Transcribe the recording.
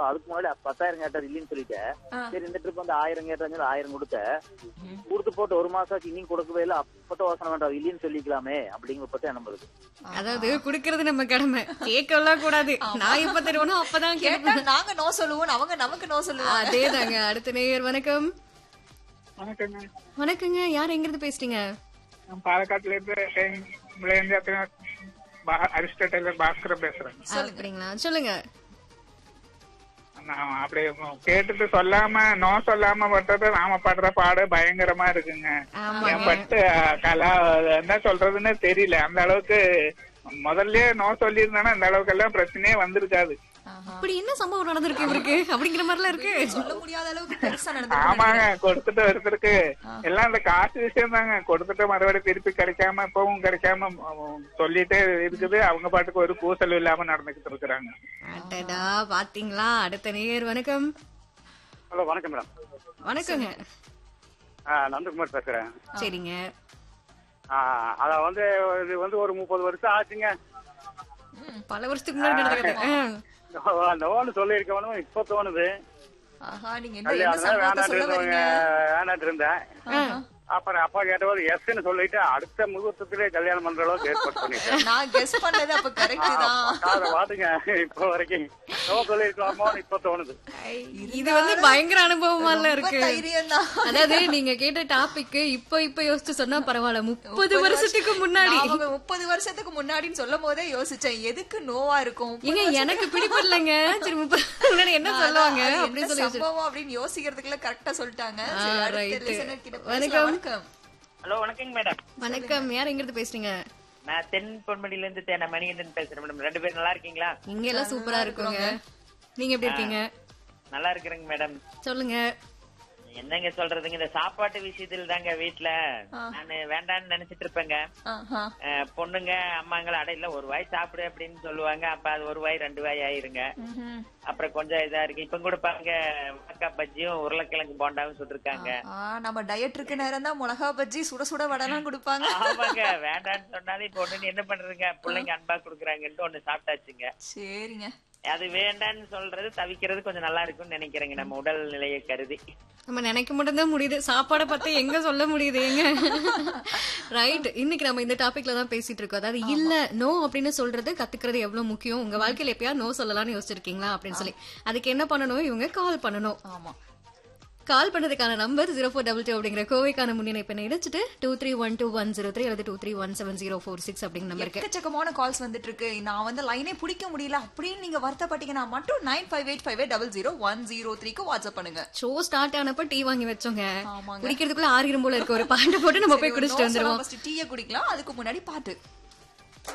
அதுக்கு முன்னாடி பத்தாயிரம் கேட்டார் இல்லைன்னு சொல்லிட்டேன் ஆ. சரி இந்த ட்ரிப் வந்து ஆயிரம் கேட்டாங்க ஆயிரம் கொடுத்தேன் கொடுத்து போட்டு ஒரு மாசம் ஆச்சு இன்னும் கொடுக்கவே இல்லை அப்பட்ட யோசனை வேண்டாம் இல்லைன்னு சொல்லிக்கலாமே அப்படிங்கிற பத்தி நம்பருக்கு அதாவது குடுக்கறது நம்ம கடமை கேட்கலாம் கூடாது நான் எப்ப தருவனோ அப்பதான் கேட்டா கேட்பேன் நாங்க நோ சொல்லுவோம் அவங்க நமக்கு நோ சொல்லுவாங்க அதேதாங்க அடுத்த நேயர் வணக்கம் வணக்கங்க வணக்கங்க யார் எங்க இருந்து பேசுறீங்க நான் பாலக்காட்டுல இருந்து விளையாண்டு அரிஸ்டோட்டல் பாஸ்கர் பேசுறேன் அப்படிங்களா சொல்லுங்க நான் அப்படியே கேட்டுட்டு சொல்லாம நோ சொல்லாம பண்றது நாம படுற பாடு பயங்கரமா இருக்குங்க ஆமாங்க. என் பட்டு அஹ், கலா என்ன சொல்றதுன்னு தெரியல அந்த அளவுக்கு முதல்லயே நோ சொல்லியிருந்தானா இந்த அளவுக்கு எல்லாம் பிரச்சனையே வந்திருக்காது ஆஹா. அப்படி என்ன சம்பவம் நடந்திருக்கு இவருக்கு அப்படிங்கிற மாதிரிலாம் இருக்கு சொல்ல முடியாத அளவுக்கு பெருசா நடந்து ஆமாங்க கொடுத்துட்டு ஒருத்தருக்கு எல்லாம் இந்த காசு விஷயம் தாங்க கொடுத்துட்டு மறுபடியும் திருப்பி கிடைக்காம இப்பவும் கிடைக்காம உம், சொல்லிட்டே இருக்குது அவங்க பாட்டுக்கு ஒரு கூசல் இல்லாம நடந்துகிட்டு இருக்கிறாங்க அடடா பாத்தீங்களா அடுத்த நேயர் வணக்கம் ஹலோ வணக்கம் மேடம் வணக்கங்க நந்தகுமார் பேசுறேன் சரிங்க அத வந்து இது வந்து ஒரு முப்பது வருஷம் ஆச்சுங்க பல வருஷத்துக்கு முன்னாடி நடந்தது ஆ. அந்த ஓன்னு சொல்லியிருக்கவனும் இப்ப தோணுது ஆஹா நீங்க என்ன என்ன அதனால சம்பவத்தை வேண்டாட்டு சொல்ல இருந்தவங்க வரீங்க வேண்டாட்டு இருந்தேன் அப்புறம் அப்பா கேட்டவர் எஸ்ன்னு சொல்லிட்டு அடுத்த முகூர்த்தத்திலே கல்யாணம் பண்ற அளவுக்கு ஏற்பாடு பண்ணிட்டேன் நான் கெஸ் பண்ணது அப்ப கரெக்ட் தான் அத பாத்துங்க இப்ப வரைக்கும் நோ சொல்லிருக்கலாமோன்னு இப்ப தோணுது இது வந்து பயங்கர அனுபவமா ரொம்ப இருக்கு தைரியம் தான் அதாவது நீங்க கேட்ட டாபிக் இப்ப இப்ப யோசிச்சு சொன்னா பரவாயில்ல முப்பது வருஷத்துக்கு முன்னாடி அவங்க முப்பது வருஷத்துக்கு முன்னாடின்னு சொல்லும் போதே யோசிச்சேன் எதுக்கு நோவா இருக்கும் ஏங்க எனக்கு பிடிப்படலைங்க சரி முப்பது முன்னாடி என்ன சொல்லுவாங்க அது அப்படின்னு என்ன சொல்லி யோசிச்சு- சம்பவம் அப்படின்னு யோசிக்கிறதுக்குள்ள கரெக்டா சொல்லிட்டாங்க ஆ, சரி, அடுத்த right. listener கிட்ட பேசலாம். வணக்கம். வணக்கம் ஹலோ வணக்கங்க மேடம் வணக்கம் யார் எங்க இருந்து பேசுறீங்க நான் தென் பொன்மணில இருந்து தேன மணிகண்டன் பேசுறேன் மேடம் ரெண்டு பேரும் நல்லா இருக்கீங்களா இங்க எல்லாம் சூப்பரா இருக்குங்க நீங்க எப்படி இருக்கீங்க நல்லா இருக்கிறேங்க மேடம் சொல்லுங்க என்னங்க சொல்றதுங்க இந்த சாப்பாட்டு விஷயத்துல தாங்க வீட்டுல நானு வேண்டாம்னு நினைச்சிட்டு இருப்பேங்க ஆஹா. அஹ், பொண்ணுங்க அம்மாங்கள அட இல்ல ஒரு வாய் சாப்பிடு அப்படின்னு சொல்லுவாங்க அப்ப அது ஒரு வாய் ரெண்டு வாய் ஆயிருங்க ம்ஹும். அப்புறம் கொஞ்சம் இதா இருக்கு இப்ப கூட பாருங்க மக்காய் பஜ்ஜியும் உருளைக்கிழங்கு போண்டாவும் சுட்டிருக்காங்க ஆ, நம்ம டயட் இருக்க நேரம் தான் மிளகா பஜ்ஜி சுட சுட வடைலாம் கொடுப்பாங்க ஆமாங்க வேண்டாம்னு சொன்னாலும் இப்ப ஒண்ணு என்ன பண்றதுங்க பிள்ளைங்க அன்பா குடுக்குறாங்கன்ட்டு ஒண்ணு சாப்பிட்டாச்சுங்க சரிங்க அது வேண்டாம்னு சொல்றது தவிக்கிறது கொஞ்சம் நல்லா இருக்கும்னு நினைக்கிறேங்க நம்ம உடல் நிலையை கருதி நம்ம நினைக்க மட்டும்தான் முடியுது சாப்பாடை பத்தி எங்க சொல்ல முடியுது எங்க ரைட் இன்னைக்கு நம்ம இந்த டாபிக்ல தான் பேசிட்டு இருக்கோம் அதாவது இல்ல நோ அப்படின்னு சொல்றது கத்துக்கிறது எவ்வளவு முக்கியம் உங்க வாழ்க்கையில எப்பயா நோ சொல்லலாம்னு யோசிச்சிருக்கீங்களா அப்படின்னு சொல்லி அதுக்கு என்ன பண்ணணும் இவங்க கால் பண்ணணும் ஆமா கால் பண்ணதுக்கான number zero four double two அப்படிங்கிற கோவைக்கான முன்னிணைப்பை இணைச்சிட்டு two three one two one zero three அல்லது two three one seven zero four six அப்படிங்கிற நம்பருக்கு எக்கச்சக்கமான கால்ஸ் வந்துட்டு இருக்கு நான் வந்து லைனே பிடிக்க முடியல அப்படின்னு நீங்க வருத்தப்பட்டீங்கன்னா மட்டும் nine five eight five eight double zero one zero த்ரீக்கு வாட்ஸ்அப் பண்ணுங்க ஷோ ஸ்டார்ட் ஆனப்ப டீ வாங்கி வச்சோங்க ஆமாங்க. குடிக்கிறதுக்குள்ள ஆறிடும் போல இருக்க ஒரு பாட்டை போட்டு நம்ம போய் குடிச்சிட்டு வந்துருவோம் ஃபர்ஸ்ட் டீயை குடிக்கலாம் அதுக்கு முன்னாடி பாட்டு